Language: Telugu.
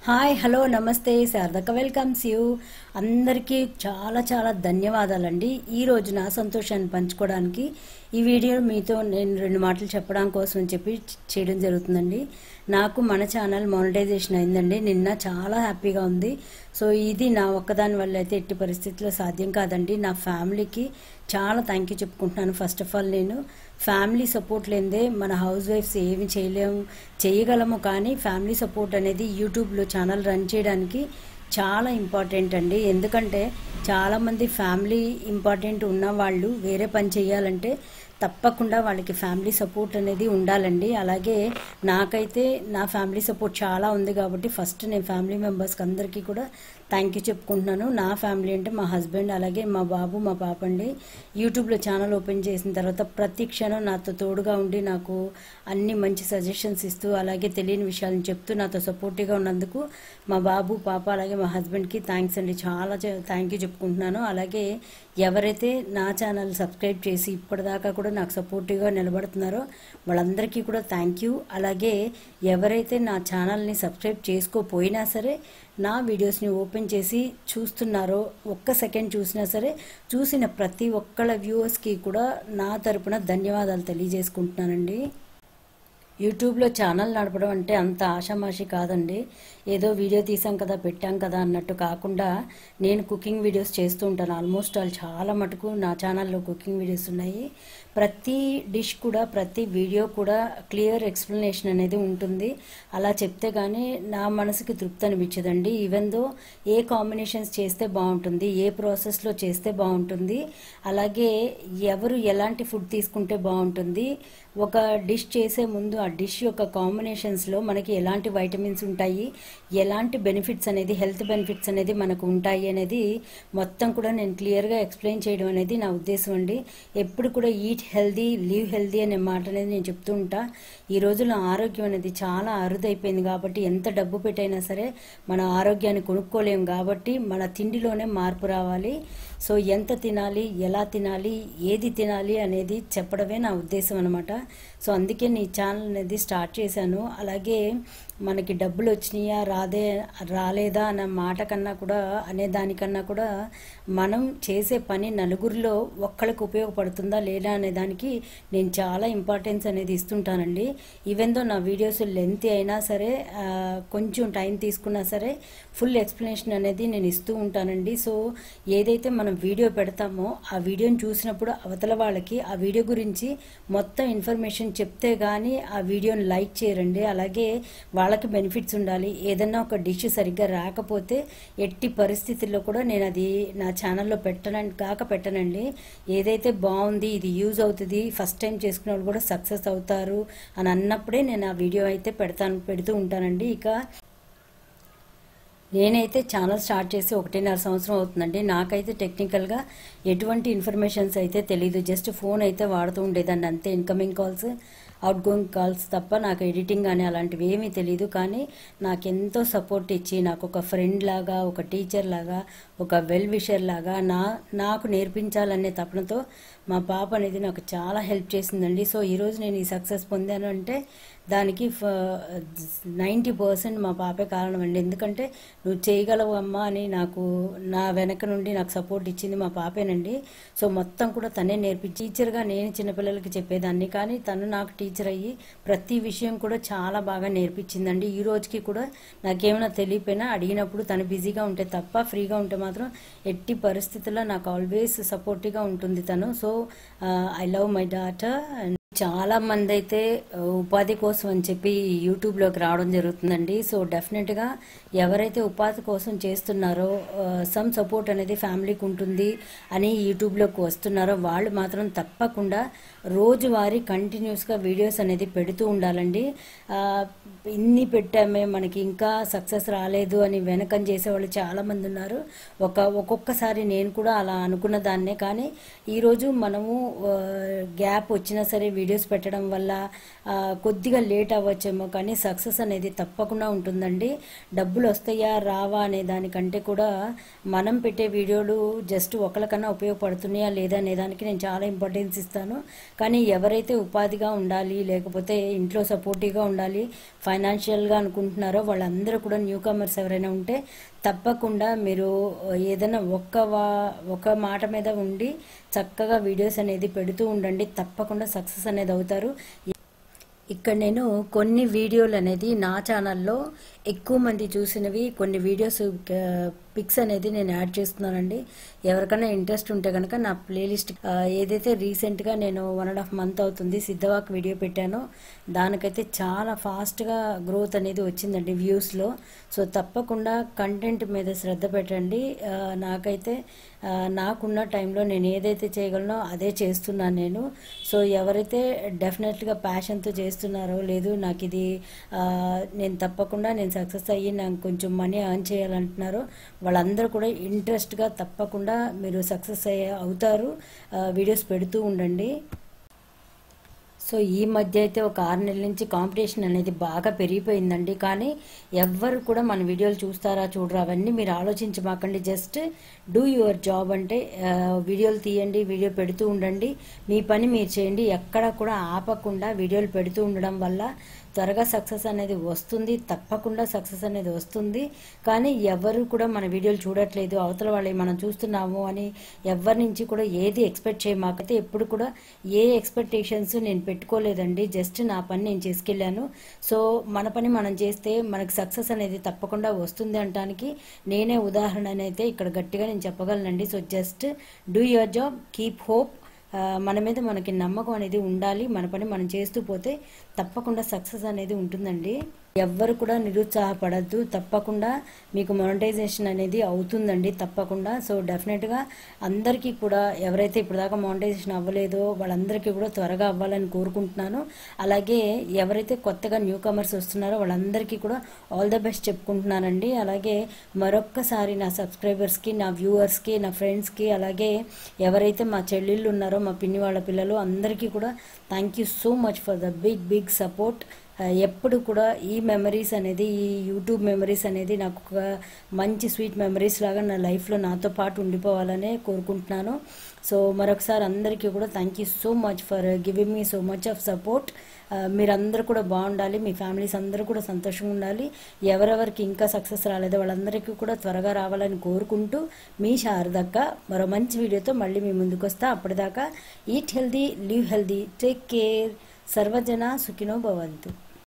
హాయ్ హలో నమస్తే శారదక వెల్కమ్స్ యూ అందరికీ చాలా చాలా ధన్యవాదాలండి ఈ రోజు నా సంతోషాన్ని పంచుకోవడానికి ఈ వీడియో మీతో నేను రెండు మాటలు చెప్పడం కోసం అని చెప్పి చేయడం జరుగుతుందండి నాకు మన ఛానల్ మానిటైజేషన్ అయిందండి నిన్న చాలా హ్యాపీగా ఉంది సో ఇది నా ఒక్కదాని వల్ల అయితే ఎట్టి పరిస్థితుల్లో సాధ్యం కాదండి నా ఫ్యామిలీకి చాలా థ్యాంక్ యూ చెప్పుకుంటున్నాను ఫస్ట్ ఆఫ్ ఆల్ నేను ఫ్యామిలీ సపోర్ట్ లేనిదే మన హౌస్ వైఫ్స్ ఏమి చేయలేము చేయగలము కానీ ఫ్యామిలీ సపోర్ట్ అనేది యూట్యూబ్లో ఛానల్ రన్ చేయడానికి చాలా ఇంపార్టెంట్ అండి ఎందుకంటే చాలామంది ఫ్యామిలీ ఇంపార్టెంట్ ఉన్న వాళ్ళు వేరే పని చేయాలంటే తప్పకుండా వాళ్ళకి ఫ్యామిలీ సపోర్ట్ అనేది ఉండాలండి అలాగే నాకైతే నా ఫ్యామిలీ సపోర్ట్ చాలా ఉంది కాబట్టి ఫస్ట్ నేను ఫ్యామిలీ మెంబర్స్కి అందరికీ కూడా థ్యాంక్ యూ చెప్పుకుంటున్నాను నా ఫ్యామిలీ అంటే మా హస్బెండ్ అలాగే మా బాబు మా పాప అండి యూట్యూబ్లో ఛానల్ ఓపెన్ చేసిన తర్వాత ప్రతి క్షణం నాతో తోడుగా ఉండి నాకు అన్ని మంచి సజెషన్స్ ఇస్తూ అలాగే తెలియని విషయాలను చెప్తూ నాతో సపోర్టివ్గా ఉన్నందుకు మా బాబు పాప అలాగే మా హస్బెండ్కి థ్యాంక్స్ అండి చాలా థ్యాంక్ యూ చెప్పుకుంటున్నాను అలాగే ఎవరైతే నా ఛానల్ సబ్స్క్రైబ్ చేసి ఇప్పటిదాకా కూడా నాకు సపోర్టివ్గా నిలబడుతున్నారో వాళ్ళందరికీ కూడా థ్యాంక్ యూ అలాగే ఎవరైతే నా ఛానల్ని సబ్స్క్రైబ్ చేసుకోపోయినా సరే నా వీడియోస్ని ఓపెన్ చేసి చూస్తున్నారో ఒక్క సెకండ్ చూసినా సరే చూసిన ప్రతి ఒక్కళ్ళ వ్యూవర్స్కి కూడా నా తరపున ధన్యవాదాలు తెలియజేసుకుంటున్నానండి యూట్యూబ్లో ఛానల్ నడపడం అంటే అంత ఆషామాషి కాదండి ఏదో వీడియో తీసాం కదా పెట్టాం కదా అన్నట్టు కాకుండా నేను కుకింగ్ వీడియోస్ చేస్తూ ఉంటాను ఆల్మోస్ట్ ఆల్ చాలా మటుకు నా ఛానల్లో కుకింగ్ వీడియోస్ ఉన్నాయి ప్రతి డిష్ కూడా ప్రతి వీడియో కూడా క్లియర్ ఎక్స్ప్లెనేషన్ అనేది ఉంటుంది అలా చెప్తే కానీ నా మనసుకి తృప్తి అనిపించదండి ఈవెన్ దో ఏ కాంబినేషన్స్ చేస్తే బాగుంటుంది ఏ ప్రాసెస్లో చేస్తే బాగుంటుంది అలాగే ఎవరు ఎలాంటి ఫుడ్ తీసుకుంటే బాగుంటుంది ఒక డిష్ చేసే ముందు ఆ డిష్ యొక్క కాంబినేషన్స్లో మనకి ఎలాంటి వైటమిన్స్ ఉంటాయి ఎలాంటి బెనిఫిట్స్ అనేది హెల్త్ బెనిఫిట్స్ అనేది మనకు ఉంటాయి అనేది మొత్తం కూడా నేను క్లియర్గా ఎక్స్ప్లెయిన్ చేయడం అనేది నా ఉద్దేశం అండి ఎప్పుడు కూడా ఈట్ హెల్దీ లీవ్ హెల్దీ అనే మాట అనేది నేను చెప్తూ ఉంటా ఈ రోజుల్లో ఆరోగ్యం అనేది చాలా అరుదైపోయింది కాబట్టి ఎంత డబ్బు పెట్టైనా సరే మన ఆరోగ్యాన్ని కొనుక్కోలేం కాబట్టి మన తిండిలోనే మార్పు రావాలి సో ఎంత తినాలి ఎలా తినాలి ఏది తినాలి అనేది చెప్పడమే నా ఉద్దేశం అనమాట సో అందుకే నీ ఛానల్ అనేది స్టార్ట్ చేశాను అలాగే మనకి డబ్బులు వచ్చినాయా రాదే రాలేదా అన్న మాట కన్నా కూడా అనే దానికన్నా కూడా మనం చేసే పని నలుగురిలో ఒక్కళ్ళకి ఉపయోగపడుతుందా లేదా అనే దానికి నేను చాలా ఇంపార్టెన్స్ అనేది ఇస్తుంటానండి ఈవెన్ దో నా వీడియోస్ లెంత్ అయినా సరే ఆ, కొంచెం టైం తీసుకున్నా సరే ఫుల్ ఎక్స్ప్లెనేషన్ అనేది నేను ఇస్తూ ఉంటానండి సో ఏదైతే మనం వీడియో పెడతామో ఆ వీడియోని చూసినప్పుడు అవతల వాళ్ళకి ఆ వీడియో గురించి మొత్తం ఇన్ఫర్మేషన్ చెప్తే కానీ ఆ వీడియోని లైక్ చేయరండి అలాగే వాళ్ళకి బెనిఫిట్స్ ఉండాలి ఏదన్నా ఒక డిష్ సరిగ్గా రాకపోతే ఎట్టి పరిస్థితుల్లో కూడా నేను అది నా ఛానల్లో పెట్టనని కాక పెట్టనండి ఏదైతే బాగుంది ఇది యూజ్ అవుతుంది ఫస్ట్ టైం చేసుకునే వాళ్ళు కూడా సక్సెస్ అవుతారు అని అన్నప్పుడే నేను ఆ వీడియో అయితే పెడతాను పెడుతూ ఉంటానండి ఇక నేనైతే ఛానల్ స్టార్ట్ చేసి ఒకటిన్నర సంవత్సరం అవుతుందండి నాకైతే టెక్నికల్గా ఎటువంటి ఇన్ఫర్మేషన్స్ అయితే తెలియదు జస్ట్ ఫోన్ అయితే వాడుతూ ఉండేదాన్ని అంతే incoming calls outgoing calls తప్ప నాకు ఎడిటింగ్ కానీ అలాంటివి ఏమీ తెలియదు కానీ నాకెంతో సపోర్ట్ ఇచ్చి నాకు ఒక ఫ్రెండ్ లాగా ఒక టీచర్ లాగా ఒక వెల్ విషర్ లాగా నా నాకు నేర్పించాలనే తపనతో మా పాప అనేది నాకు చాలా హెల్ప్ చేసిందండి సో ఈరోజు నేను ఈ సక్సెస్ పొందాను అంటే దానికి నైంటీ పర్సెంట్ మా పాపే కారణం అండి ఎందుకంటే నువ్వు చేయగలవు అమ్మా అని నాకు నా వెనక నుండి నాకు సపోర్ట్ ఇచ్చింది మా పాపేనండి సో మొత్తం కూడా తనే నేర్పించి టీచర్గా నేను చిన్నపిల్లలకి చెప్పేదాన్ని కానీ తను నాకు టీచర్ అయ్యి ప్రతి విషయం కూడా చాలా బాగా నేర్పించిందండి ఈ రోజుకి కూడా నాకేమైనా తెలియపోయినా అడిగినప్పుడు తను బిజీగా ఉంటే తప్ప ఫ్రీగా ఉంటే మాత్రం ఎట్టి పరిస్థితుల్లో నాకు ఆల్వేస్ సపోర్టివ్గా ఉంటుంది తను so I love my daughter and చాలా మంది అయితే ఆ, ఉపాధి కోసం అని చెప్పి యూట్యూబ్లోకి రావడం జరుగుతుందండి సో డెఫినెట్గా ఎవరైతే ఉపాధి కోసం చేస్తున్నారో సమ్ సపోర్ట్ అనేది ఫ్యామిలీకి ఉంటుంది అని యూట్యూబ్లోకి వస్తున్నారో వాళ్ళు మాత్రం తప్పకుండా రోజువారీ కంటిన్యూస్గా వీడియోస్ అనేది పెడుతూ ఉండాలండి ఆ, ఇన్ని పెట్టామే మనకి ఇంకా సక్సెస్ రాలేదు అని వెనకం చేసేవాళ్ళు చాలామంది ఉన్నారు ఒక ఒక్కొక్కసారి నేను కూడా అలా అనుకున్న దాన్నే కానీ ఈరోజు మనము గ్యాప్ వచ్చినా సరే వీడియోస్ పెట్టడం వల్ల ఆ, కొద్దిగా లేట్ అవ్వచ్చేమో కానీ సక్సెస్ అనేది తప్పకుండా ఉంటుందండి డబ్బులు వస్తాయా రావా అనే దానికంటే కూడా మనం పెట్టే వీడియోలు జస్ట్ ఒకరికన్నా ఉపయోగపడుతున్నాయా లేదా అనే దానికి నేను చాలా ఇంపార్టెన్స్ ఇస్తాను కానీ ఎవరైతే ఉపాధిగా ఉండాలి లేకపోతే ఇంట్లో సపోర్టివ్గా ఉండాలి ఫైనాన్షియల్గా అనుకుంటున్నారో వాళ్ళందరూ కూడా న్యూ కమర్స్ ఎవరైనా ఉంటే తప్పకుండా మీరు ఏదైనా ఒక్క వా ఒక మాట మీద ఉండి చక్కగా వీడియోస్ అనేది పెడుతూ ఉండండి తప్పకుండా సక్సెస్ అనేది అవుతారు ఇక్కడ నేను కొన్ని వీడియోలు అనేది నా ఛానల్లో ఎక్కువ మంది చూసినవి కొన్ని వీడియోస్ పిక్స్ అనేది నేను యాడ్ చేస్తున్నానండి ఎవరికైనా ఇంట్రెస్ట్ ఉంటే కనుక నా ప్లేలిస్ట్ ఆ, ఏదైతే రీసెంట్గా నేను వన్ అండ్ హాఫ్ మంత్ అవుతుంది సిద్ధవాక్ వీడియో పెట్టానో దానికైతే చాలా ఫాస్ట్గా గ్రోత్ అనేది వచ్చిందండి వ్యూస్లో సో తప్పకుండా కంటెంట్ మీద శ్రద్ధ పెట్టండి ఆ, నాకైతే ఆ, నాకున్న టైంలో నేను ఏదైతే చేయగలనో అదే చేస్తున్నాను నేను సో ఎవరైతే డెఫినెట్గా ప్యాషన్తో చేస్తున్నారో లేదు నాకు ఇది ఆ, నేను తప్పకుండా నేను సక్సెస్ అయ్యి నాకు కొంచెం మనీ ఎర్న్ చేయాలంటున్నారో వాళ్ళందరూ కూడా ఇంట్రెస్ట్గా తప్పకుండా మీరు సక్సెస్ అయ్యే అవుతారు ఆ, వీడియోస్ పెడుతూ ఉండండి సో ఈ మధ్య అయితే ఒక ఆరు నెలల నుంచి కాంపిటీషన్ అనేది బాగా పెరిగిపోయిందండి కానీ ఎవ్వరు కూడా మన వీడియోలు చూస్తారా చూడరా అవన్నీ మీరు ఆలోచించమాకండి జస్ట్ డూ యువర్ జాబ్ అంటే ఆ, వీడియోలు తీయండి వీడియో పెడుతూ ఉండండి మీ పని మీరు చేయండి ఎక్కడ కూడా ఆపకుండా వీడియోలు పెడుతూ ఉండడం వల్ల త్వరగా సక్సెస్ అనేది వస్తుంది తప్పకుండా సక్సెస్ అనేది వస్తుంది కానీ ఎవరు కూడా మన వీడియోలు చూడట్లేదు అవతల వాళ్ళే మనం చూస్తున్నాము అని ఎవరి నుంచి కూడా ఏది ఎక్స్పెక్ట్ చేయమాకైతే ఎప్పుడు కూడా ఏ ఎక్స్పెక్టేషన్స్ నేను పెట్టుకోలేదండి జస్ట్ నా పని నేను చేసుకెళ్ళాను సో మన పని మనం చేస్తే మనకి సక్సెస్ అనేది తప్పకుండా వస్తుంది అనడానికి నేనే ఉదాహరణ అయితే ఇక్కడ గట్టిగా నేను చెప్పగలనండి so just do your job keep hope ఆ, మన మీద మనకి నమ్మకం అనేది ఉండాలి మన పని మనం చేస్తూ పోతే తప్పకుండా సక్సెస్ అనేది ఉంటుందండి ఎవ్వరు కూడా నిరుత్సాహపడద్దు తప్పకుండా మీకు మానిటైజేషన్ అనేది అవుతుందండి తప్పకుండా సో డెఫినెట్గా అందరికీ కూడా ఎవరైతే ఇప్పటిదాకా మానిటైజేషన్ అవ్వలేదో వాళ్ళందరికీ కూడా త్వరగా అవ్వాలని కోరుకుంటున్నాను అలాగే ఎవరైతే కొత్తగా న్యూ కమర్స్ వస్తున్నారో వాళ్ళందరికీ కూడా ఆల్ ద బెస్ట్ చెప్పుకుంటున్నానండి అలాగే మరొక్కసారి నా సబ్స్క్రైబర్స్కి నా వ్యూవర్స్కి నా ఫ్రెండ్స్కి అలాగే ఎవరైతే మా చెల్లెళ్ళు ఉన్నారో మా పిన్ని వాళ్ళ పిల్లలు అందరికీ కూడా thank you so much for the big big support ఎప్పుడు కూడా ఈ మెమరీస్ అనేది ఈ యూట్యూబ్ మెమరీస్ అనేది నాకు ఒక మంచి స్వీట్ మెమరీస్ లాగా నా లైఫ్లో నాతో పాటు ఉండిపోవాలనే కోరుకుంటున్నాను సో మరొకసారి అందరికీ కూడా thank you so much for giving me so much of support మీరందరూ కూడా బాగుండాలి మీ ఫ్యామిలీస్ అందరూ కూడా సంతోషంగా ఉండాలి ఎవరెవరికి ఇంకా సక్సెస్ రాలేదో వాళ్ళందరికీ కూడా త్వరగా రావాలని కోరుకుంటూ మీ శారదక్క మరో మంచి వీడియోతో మళ్ళీ మీ ముందుకు వస్తా అప్పటిదాకా eat healthy live healthy take care సర్వజన సుఖినో భవంతు